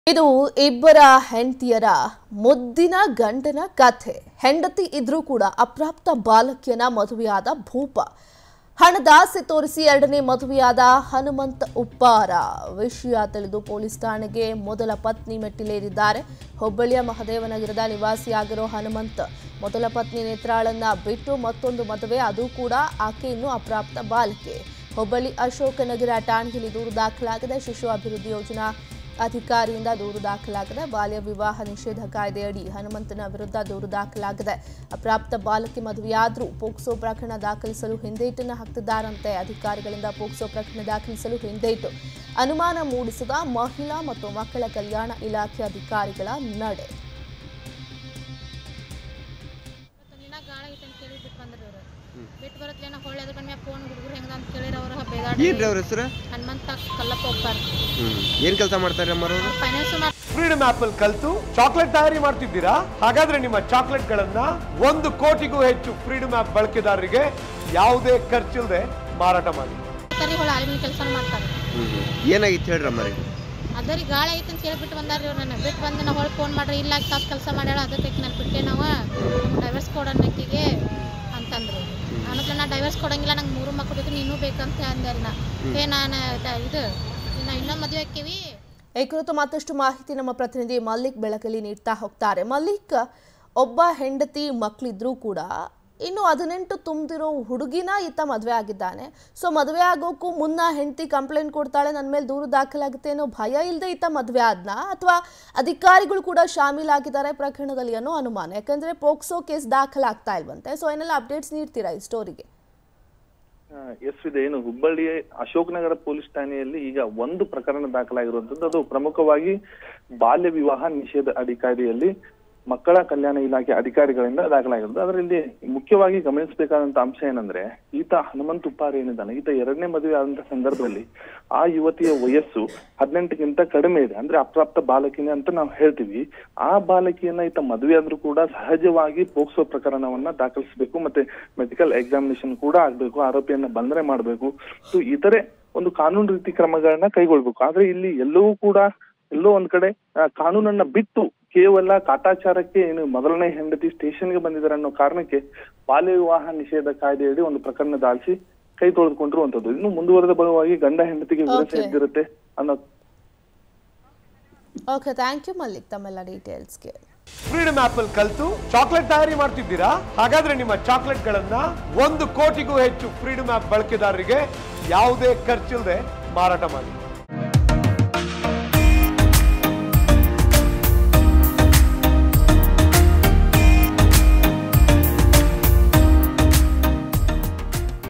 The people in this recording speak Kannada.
ಇದು ಇಬ್ಬರ ಹೆಂಡತಿಯರ ಮುದ್ದಿನ ಗಂಡನ ಕಥೆ ಹೆಂಡತಿ ಇದ್ರೂ ಕೂಡ ಅಪ್ರಾಪ್ತ ಬಾಲಕಿಯನ ಮದುವೆಯಾದ ಭೂಪ ಹಣದಾಸೆ ತೋರಿಸಿ ಎರಡನೇ ಮದುವೆಯಾದ ಹನುಮಂತ ಉಪ್ಪಾರ ವಿಷಯ ತಿಳಿದು ಪೊಲೀಸ್ ಠಾಣೆಗೆ ಮೊದಲ ಪತ್ನಿ ಮೆಟ್ಟಿಲೇರಿದ್ದಾರೆ ಹುಬ್ಬಳ್ಳಿಯ ಮಹದೇವನಗರದ ನಿವಾಸಿಯಾಗಿರೋ ಹನುಮಂತ್ ಮೊದಲ ಪತ್ನಿ ನೇತ್ರಾಳನ್ನ ಬಿಟ್ಟು ಮತ್ತೊಂದು ಮದುವೆ ಅದು ಕೂಡ ಆಕೆ ಇನ್ನೂ ಅಪ್ರಾಪ್ತ ಬಾಲಕಿ ಹುಬ್ಬಳ್ಳಿ ಅಶೋಕನಗರ ಠಾಣೆಯಲ್ಲಿ ದೂರು ದಾಖಲಾಗಿದೆ ಶಿಶು ಅಭಿವೃದ್ಧಿ ಯೋಜನಾ ಅಧಿಕಾರಿಯಿಂದ ದೂರು ದಾಖಲಾಗಿದೆ ಬಾಲ್ಯ ವಿವಾಹ ನಿಷೇಧ ಕಾಯ್ದೆಯಡಿ ಹನುಮಂತನ ವಿರುದ್ಧ ದೂರು ದಾಖಲಾಗಿದೆ ಅಪ್ರಾಪ್ತ ಬಾಲಕಿ ಮದುವೆಯಾದ್ರೂ ಪೋಕ್ಸೋ ಪ್ರಕರಣ ದಾಖಲಿಸಲು ಹಿಂದೇಟನ್ನು ಹಾಕ್ತಿದ್ದಾರಂತೆ ಅಧಿಕಾರಿಗಳಿಂದ ಪೋಕ್ಸೋ ಪ್ರಕರಣ ದಾಖಲಿಸಲು ಹಿಂದೇಟು ಅನುಮಾನ ಮೂಡಿಸಿದ ಮಹಿಳಾ ಮತ್ತು ಮಕ್ಕಳ ಕಲ್ಯಾಣ ಇಲಾಖೆ ಅಧಿಕಾರಿಗಳ ನಡೆ ದಿನ ಗಾಳ ಐತೆ ಅಂತ ಕೇಳಿ ಬಿಟ್ಟು ಬಂದ್ರಿ ಇವ್ರು ಬಿಟ್ಟು ಬರತ್ಲೇನ ಹೊಳ್ಳಿ ಅದ್ರ ಬಂದ್ಮ್ಯಾಗ ಫೋನ್ ಹುಡುಗರು ಹೆಂಗದ ಅಂತ ಕೇಳಿರ ಅವ್ರ ಬೇದಾಡಿ ಏನ್ರಿ ಅವ್ರ ಹೆಸರು ಹನುಮಂತ ಕಲ್ಲಪ್ಪ ಹೋಗ್ತಾರ ಏನ್ ಕೆಲಸ ಮಾಡ್ತಾರೆ ಅಮ್ಮರವರು ಫೈನಾನ್ಸ್ ಫ್ರೀಡಮ್ ಆಪ್ ಅಲ್ಲಿ ಕಲ್ತು ಚಾಕ್ಲೇಟ್ ತಯಾರಿ ಮಾಡ್ತಿದ್ದೀರಾ ಹಾಗಾದ್ರೆ ನಿಮ್ಮ ಚಾಕ್ಲೇಟ್ ಗಳನ್ನ ಒಂದು ಕೋಟಿಗೂ ಹೆಚ್ಚು ಫ್ರೀಡಮ್ ಆಪ್ ಬಳಕೆದಾರರಿಗೆ ಯಾವುದೇ ಖರ್ಚಿಲ್ಲದೆ ಮಾರಾಟ ಮಾಡಿ ಮಾಡ್ತಾರೆ ಹೊಳ್ಳಿ ಅಲ್ಲಿನ ಕೆಲಸ ಮಾಡ್ತಾರೆ ಏನಾಗಿತ್ತು ಹೇಳ್ರಿ ಅಮ್ಮರಿ ಅದರಿ ಗಾಳ ಐತೆ ಅಂತ ಹೇಳಿ ಬಿಟ್ಟು ಬಂದಾರ್ರಿ ಅವ್ರು ನನ್ನ ಬಿಟ್ಟು ಬಂದು ನಾವು ಹೊಳ್ಳಿ ಫೋನ್ ಮಾಡ್ರಿ ಇಲ್ಲ ತಾಸು ಕೆಲಸ ಮಾಡ್ಯಾಳ ಅದಕ್ಕೆ ನಾನು ಬಿಟ್ಟೆ ನಾವು ಡೈವರ್ಸ್ ಕೊಡೋಣ ಆಕಿಗೆ ಅಂತಂದ್ರು ಅನ್ನೋದ್ರ ನಾ ಡೈವರ್ಸ್ ಕೊಡಂಗಿಲ್ಲ ನಂಗೆ ಮೂರು ಮಕ್ಕಳು ಬೇಕು ನೀನು ಬೇಕಂತ ಅಂದೆ ನಾ ಏ ನಾನು ದ- ಇದು ಇನ್ನು ಇನ್ನೊಂದು ಮದುವೆ ಆಕ್ಕೀವಿ ಈ ಕುರಿತು ಮತ್ತಷ್ಟು ಮಾಹಿತಿ ನಮ್ಮ ಪ್ರತಿನಿಧಿ ಮಲ್ಲಿಕ್ ಬೆಳಕಲ್ಲಿ ನೀಡ್ತಾ ಹೋಗ್ತಾರೆ ಮಲ್ಲಿಕ್ ಒಬ್ಬ ಹೆಂಡತಿ ಮಕ್ಕಳಿದ್ರೂ ಕೂಡ ಇನ್ನು ಹದಿನೆಂಟು ತುಂಬಿದಿರೋ ಹುಡುಗಿನ ಈತ ಮದುವೆ ಆಗಿದ್ದಾನೆ ಸೊ ಮದುವೆ ಆಗೋಕ್ಕೂ ಮುನ್ನ ಹೆಂಡತಿ ಕಂಪ್ಲೇಂಟ್ ಕೊಡ್ತಾಳೆ ನನ್ನ ಮೇಲೆ ದೂರು ದಾಖಲಾಗುತ್ತೆ ಅನ್ನೋ ಭಯ ಇಲ್ಲದೆ ಈತ ಮದುವೆ ಆದ್ನ ಅಥವಾ ಅಧಿಕಾರಿಗಳು ಕೂಡ ಶಾಮೀಲಾಗಿದ್ದಾರೆ ಪ್ರಕರಣದಲ್ಲಿ ಅನ್ನೋ ಅನುಮಾನ ಯಾಕಂದ್ರೆ ಪೋಕ್ಸೋ ಕೇಸ್ ದಾಖಲಾಗ್ತಾ ಇಲ್ವಂತೆ ಸೊ ಏನೆಲ್ಲ ಅಪ್ಡೇಟ್ಸ್ ನೀಡ್ತೀರಾ ಈ ಸ್ಟೋರಿಗೆ ಎಸ್ ಇದೆ ಏನು ಹುಬ್ಬಳ್ಳಿ ಅಶೋಕ್ ನಗರ ಪೊಲೀಸ್ ಠಾಣೆಯಲ್ಲಿ ಈಗ ಒಂದು ಪ್ರಕರಣ ದಾಖಲಾಗಿರುವಂತದ್ದು ಅದು ಪ್ರಮುಖವಾಗಿ ಬಾಲ್ಯ ವಿವಾಹ ನಿಷೇಧ ಅಡಿ ಕಾಯ್ದೆಯಲ್ಲಿ ಮಕ್ಕಳ ಕಲ್ಯಾಣ ಇಲಾಖೆ ಅಧಿಕಾರಿಗಳಿಂದ ದಾಖಲಾಗಿರೋದು ಅದರಲ್ಲಿ ಮುಖ್ಯವಾಗಿ ಗಮನಿಸಬೇಕಾದಂತ ಅಂಶ ಏನಂದ್ರೆ ಈತ ಹನುಮಂತ ಉಪ್ಪಾರ್ ಏನಿದ್ದಾನೆ ಈತ ಎರಡನೇ ಮದುವೆ ಆದಂತ ಸಂದರ್ಭದಲ್ಲಿ ಆ ಯುವತಿಯ ವಯಸ್ಸು ಹದಿನೆಂಟಕ್ಕಿಂತ ಕಡಿಮೆ ಇದೆ ಅಂದ್ರೆ ಅಪ್ರಾಪ್ತ ಬಾಲಕಿನೇ ಅಂತ ನಾವು ಹೇಳ್ತೀವಿ ಆ ಬಾಲಕಿಯನ್ನ ಈತ ಮದುವೆ ಆದ್ರೂ ಕೂಡ ಸಹಜವಾಗಿ ಪೋಕ್ಸೋ ಪ್ರಕರಣವನ್ನ ದಾಖಲಿಸಬೇಕು ಮತ್ತೆ ಮೆಡಿಕಲ್ ಎಕ್ಸಾಮಿನೇಷನ್ ಕೂಡ ಆಗ್ಬೇಕು ಆರೋಪಿಯನ್ನ ಬಂಧನೆ ಮಾಡಬೇಕು ಸೊ ಇತರೆ ಒಂದು ಕಾನೂನು ರೀತಿ ಕ್ರಮಗಳನ್ನ ಕೈಗೊಳ್ಬೇಕು ಆದ್ರೆ ಇಲ್ಲಿ ಎಲ್ಲವೂ ಕೂಡ ಎಲ್ಲೋ ಒಂದ್ ಕಡೆ ಆ, ಕಾನೂನನ್ನ ಬಿಟ್ಟು ಕೇವಲ ಕಾಟಾಚಾರಕ್ಕೆ ಏನು ಮೊದಲನೇ ಹೆಂಡತಿ ಸ್ಟೇಷನ್ಗೆ ಬಂದಿದ್ದಾರೆ ಅನ್ನೋ ಕಾರಣಕ್ಕೆ ಬಾಲ್ಯ ವಿವಾಹ ನಿಷೇಧ ಕಾಯ್ದೆಯಡಿ ಒಂದು ಪ್ರಕರಣ ದಾಳಿಸಿ ಕೈ ತೊಳೆದುಕೊಂಡಿರುವಂತದ್ದು ಇನ್ನು ಮುಂದುವರೆದ ಬಲವಾಗಿ ಗಂಡ ಹೆಂಡತಿಗೆ ವಿರಸ Okay. ಇದ್ದಿರುತ್ತೆ ಅನ್ನೋ ಓಕೆ ಥ್ಯಾಂಕ್ ಯು ಮಲ್ಲಿಕ್ ತಮ್ಮೆಲ್ಲ ಡೀಟೇಲ್ಸ್ಗೆ ಫ್ರೀಡಮ್ ಆಪ್ ಅಲ್ಲಿ ಕಲ್ತು ಚಾಕ್ಲೇಟ್ ತಯಾರಿ ಮಾಡ್ತಿದ್ದೀರಾ ಹಾಗಾದ್ರೆ ನಿಮ್ಮ ಚಾಕ್ಲೇಟ್ ಗಳನ್ನ ಒಂದು ಕೋಟಿಗೂ ಹೆಚ್ಚು ಫ್ರೀಡಮ್ ಆಪ್ ಬಳಕೆದಾರರಿಗೆ ಯಾವುದೇ ಖರ್ಚಿಲ್ಲದೆ ಮಾರಾಟ ಮಾಡಿ